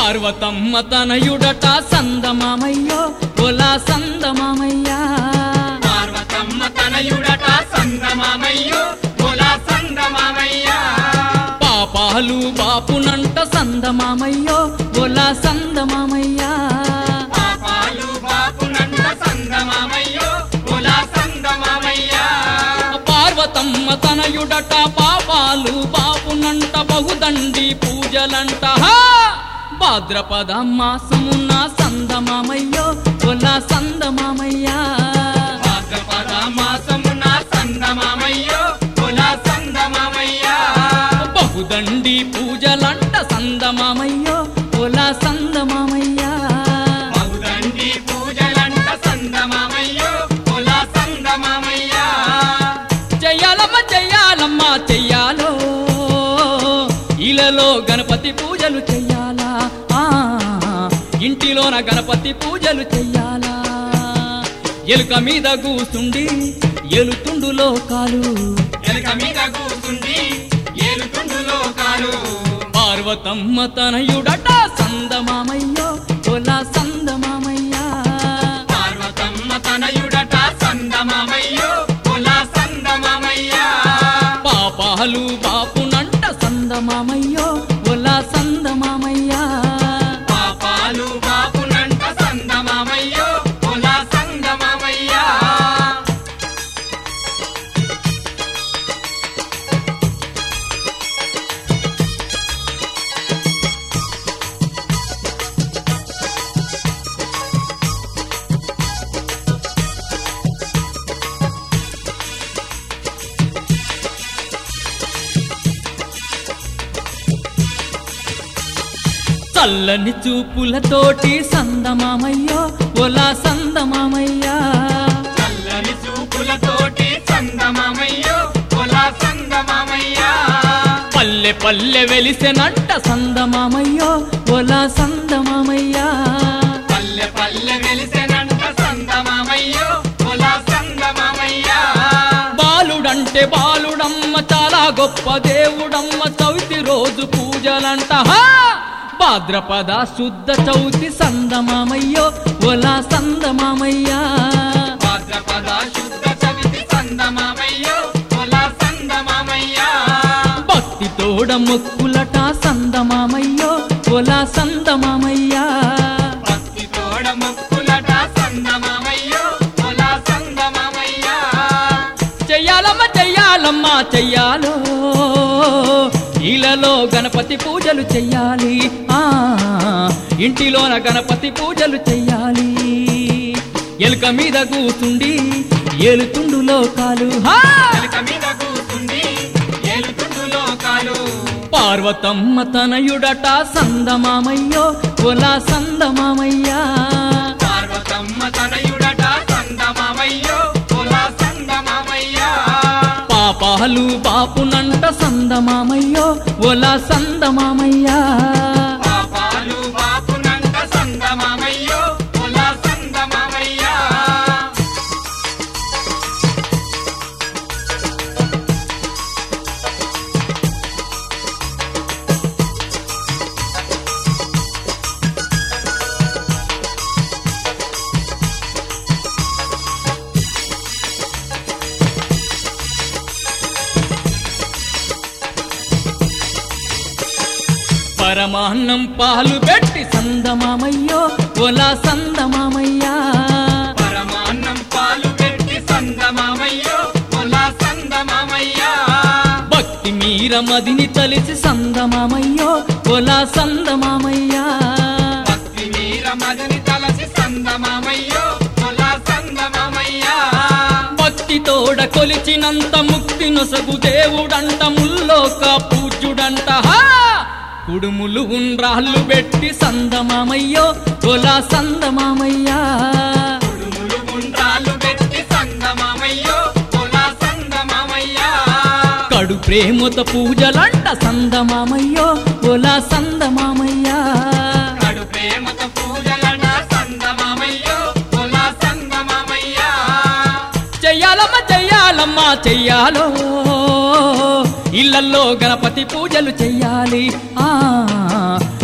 పార్వతమ్మ తనయుడట సందమామయ్యో ఒలా సందమామయ్యా పార్వతమ్మ తనయుడట సందమామయ్యో కుల సందమామయ్యా పాపాలు బాపునంట సందమామయ్యో ఒలా సందమామయ్యా పాపాలు బాపునంట సందమామయ్యో కుల సందమామయ్యా పార్వతమ్మ తనయుడట పాపాలు బాపునంట బహుదండి పూజలంట హా! భాద్రపద మాసమున్న సందమామయ్యో ఒలా సందమామయ్యా భాద్రపద మాసమున సందమామయ్యో కుల సందమామయ్యా బహుదండి పూజలంట సందమామయ్యో ఒలా సందమామయ్యా బహుదండి పూజలంట సందమామయ్యో కుల సందమామయ్యా చెయ్యాలమ్మ చెయ్యాలమ్మ చెయ్యాలో ఇలలో గణపతి పూజలు చెయ్యాలా ఆ, ఇంటిలోన గణపతి పూజలు చెయ్యాలా ఎలుక మీద కూసుండి ఎలుతుండు లోకాలు ఎలుక మీద కూసుండి ఏలుతుండు లోకాలు పార్వతమ్మ తనయుడట సందమామయ్యో ఒలా సందమామయ్యా పార్వతమ్మ తనయుడట సందమామయ్యో కుల సందమామయ్యా పాపాలు బాపునంట సందమామయ్యో ఒలా సందమామయ్యా పాపాలు బాపునంట సందమామయ్యో కుల సందమామయ్యా చల్లని చూపులతోటి సందమామయ్యో ఒలా సందమామయ్యా చల్లని చూపులతోటి సందమామయ్యో కుల సందమామయ్యా పల్లె పల్లె వెలిసెనంట సందమామయ్యో ఒలా సందమామయ్యా పల్లె పల్లె వెలిసెనంట సందమామయ్యో కుల సందమామయ్యా బాలుడంటే బాలుడమ్మ చాలా గొప్ప దేవుడమ్మ చవితి రోజు పూజలంట హా! భాద్రపద శుద్ధ చవితి సందమామయ్యో ఒలా సందమామయ్యా భాద్రపద శుద్ధ చవితి సందమామయ్యో కుల సందమామయ్యా భక్తి తోడ మొక్కులట సందమామయ్యో ఒలా సందమామయ్యా భక్తి తోడ ముక్కులట సందమామయ్యో కుల సందమామయ్యా చెయ్యాలమ్మ చెయ్యాలమ్మ చెయ్యాలో ఇలలో గణపతి పూజలు చెయ్యాలి ఆ ఇంటిలోన గణపతి పూజలు చెయ్యాలి ఎలుక మీద కూతుండి ఏలుతుండు లోకాలు హా! ఎలుక మీద కూర్చుంది ఏలుతుండు లోకాలు పార్వతమ్మ తనయుడట సందమామయ్యో ఒలా సందమామయ్యా పార్వతమ్మ తనయుడట సందమామయ్యో కుల సందమామయ్యా పాపాలు బాపునంట సందమామయ్యో ఒలా సందమామయ్యా పాపాలు బాపునంట సందమామయ్యో కుల సందమామయ్యా పరమాన్నం పాలు పెట్టి సందమామయ్యో ఒలా సందమామయ్యా పరమాన్నం పాలు పెట్టి సందమామయ్యో కుల సందమామయ్యా భక్తి మీర మదిని తలిసి సందమామయ్యో ఒలా సందమామయ్యా భక్తి మీర మదిని తలసి సందమామయ్యో కుల సందమామయ్యా భక్తి తోడ కొలిచినంత ముక్తి నొసగు దేవుడంట ముల్లోక పూజ్యుడంట హా! కుడుములు ఉండ్రాళ్ళు పెట్టి సందమామయ్యో ఒలా సందమామయ్యా కుడుములు గుండ్రాలు పెట్టి సందమామయ్యో కుల సందమామయ్యా కడు ప్రేమతో పూజలంట సందమామయ్యో ఒలా సందమామయ్యా కడు ప్రేమతో పూజలట సందమామయ్యో కుల సందమామయ్యా చెయ్యాలమ్మ చెయ్యాలమ్మ చెయ్యాలో ఇళ్ళల్లో గణపతి పూజలు చెయ్యాలి ఆ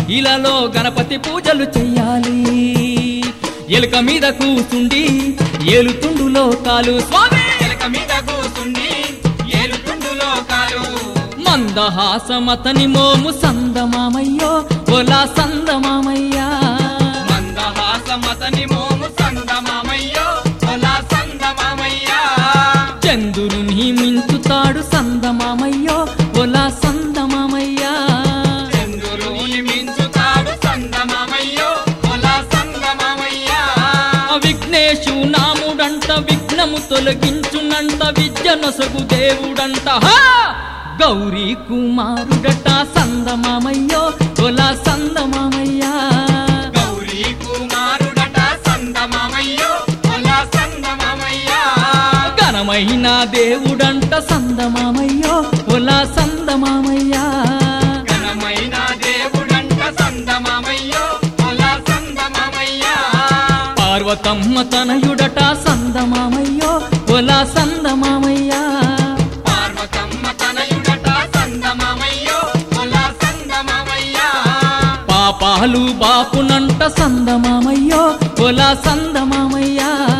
ఇలాలో గణపతి పూజలు చెయ్యాలి ఎలుక మీద కూసుండి ఏలుతుండు లోకాలు స్వామి ఎలక మీద కూసుండి ఏలుతుండు లోకాలు మందహాసమతని మోము సందమామయ్యో ఒలా సందమామయ్యా మందహాసమతని మోము సందమామయ్యో ఒలా సందమామయ్యా చంద్రుని మించుతాడు సందమామయ్యో ఒలా సందమామయ్యా చంద్రుని మించుతాడు సందమామయ్యో ఒలా సందమామయ్యా విఘ్నేశు నాముడంట విఘ్నము తొలగించునంట విద్య నొసగు దేవుడంట హా! గౌరీ కుమారుడట సందమామయ్యో ఒలా సందమామయ్యా గౌరీ కుమారుడట సందమామయ్యో ఒలా సందమామయ్యా ఘనమైన దేవుడంట సందమామయ్యో ఒలా సందమామయ్యా ఘనమైన దేవుడంట సందమామయ్యో ఒలా సందమామయ్యా పార్వతమ్మ తనయుడట సందమామయ్యో ఒలా సందమామయ్యా పార్వతమ్మ తనయుడట సందమామయ్యో ఒలా సందమామయ్యా పాపాలు బాపునంట సందమామయ్యో ఒలా సందమామయ్యా